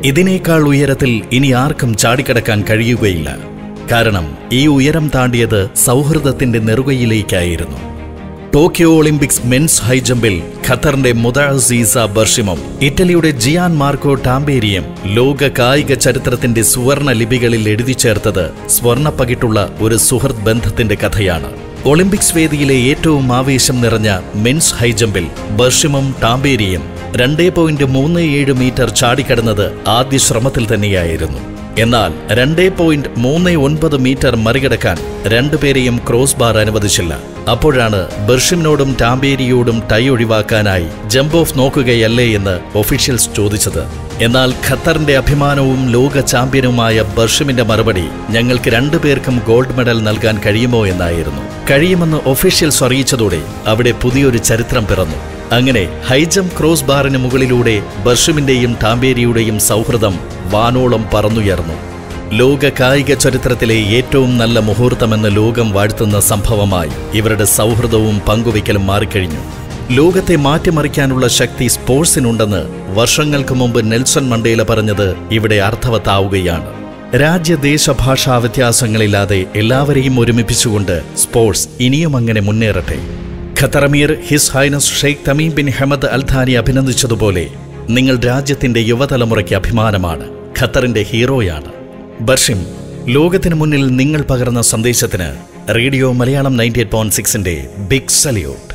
ഇതിനേക്കാൾ ഉയരത്തിൽ ഇനി ആർക്കും ചാടിക്കടക്കാൻ കഴിയുകയില്ല കാരണം ഈ ഉയരം താണ്ടിയത് സൗഹൃദത്തിന്റെ നെറുകയിലേക്കായിരുന്നു ടോക്കിയോ ഒളിമ്പിക്സ് മെൻസ് ഹൈജമ്പിൽ ഖത്തറിന്റെ മുദാസീസ ബർഷിമും ഇറ്റലിയുടെ ജിയാൻ മാർക്കോ ടാമ്പേരിയും ലോക കായിക ചരിത്രത്തിന്റെ സുവർണ ലിപികളിൽ എഴുതി ചേർത്തത് സ്വർണപ്പകിട്ടുള്ള ഒരു സുഹൃത്ത് ബന്ധത്തിന്റെ കഥയാണ് ഒളിമ്പിക്സ് വേദിയിലെ ഏറ്റവും ആവേശം നിറഞ്ഞ മെൻസ് ഹൈജമ്പിൽ ബർഷിമും ടാമ്പേരിയും രണ്ടേ പോയിന്റ് മൂന്ന് ഏഴ് മീറ്റർ ചാടിക്കടന്നത് ആദ്യ ശ്രമത്തിൽ തന്നെയായിരുന്നു എന്നാൽ രണ്ടേ പോയിന്റ് മൂന്ന് ഒൻപത് മീറ്റർ മറികടക്കാൻ രണ്ടുപേരെയും ക്രോസ് ബാർ അനുവദിച്ചില്ല അപ്പോഴാണ് ബർഷിമിനോടും ടാമ്പേരിയോടും ടൈ ഒഴിവാക്കാനായി ജമ്പ് ഓഫ് നോക്കുകയല്ലേ എന്ന് ഒഫീഷ്യൽസ് ചോദിച്ചത് എന്നാൽ ഖത്തറിന്റെ അഭിമാനവും ലോക ചാമ്പ്യനുമായ ബർഷിമിന്റെ മറുപടി ഞങ്ങൾക്ക് രണ്ടുപേർക്കും ഗോൾഡ് മെഡൽ നൽകാൻ കഴിയുമോ എന്നായിരുന്നു കഴിയുമെന്ന് ഒഫീഷ്യൽസ് അറിയിച്ചതോടെ അവിടെ പുതിയൊരു ചരിത്രം പിറന്നു അങ്ങനെ ഹൈജംപ് ക്രോസ് ബാറിന് മുകളിലൂടെ ബർഷിമിന്റെയും ടാമ്പേരിയുടെയും സൗഹൃദം വാനോളം പറന്നുയർന്നു ലോക കായിക ചരിത്രത്തിലെ ഏറ്റവും നല്ല മുഹൂർത്തമെന്ന് ലോകം വാഴ്ത്തുന്ന സംഭവമായി ഇവരുടെ സൗഹൃദവും പങ്കുവയ്ക്കലും മാറിക്കഴിഞ്ഞു ലോകത്തെ മാറ്റിമറിക്കാനുള്ള ശക്തി സ്പോർട്സിനുണ്ടെന്ന് വർഷങ്ങൾക്ക് മുമ്പ് നെൽസൺ മണ്ടേല പറഞ്ഞത് ഇവിടെ അർത്ഥവത്താവുകയാണ് രാജ്യദേശ ഭാഷാ വ്യത്യാസങ്ങളില്ലാതെ എല്ലാവരെയും ഒരുമിപ്പിച്ചുകൊണ്ട് സ്പോർട്സ് ഇനിയും അങ്ങനെ മുന്നേറട്ടെ ഖത്തറമീർ His Highness Sheikh Tamim bin Hamad Al Thani അഭിനന്ദിച്ചതുപോലെ നിങ്ങൾ രാജ്യത്തിന്റെ യുവതലമുറയ്ക്ക് അഭിമാനമാണ് ഖത്തറിന്റെ ഹീറോയാണ് ബർഷിം ലോകത്തിനു മുന്നിൽ നിങ്ങൾ പകർന്ന സന്ദേശത്തിന് radio Malayalam ninety eight point സിക്സിന്റെ ബിഗ് സല്യൂട്ട്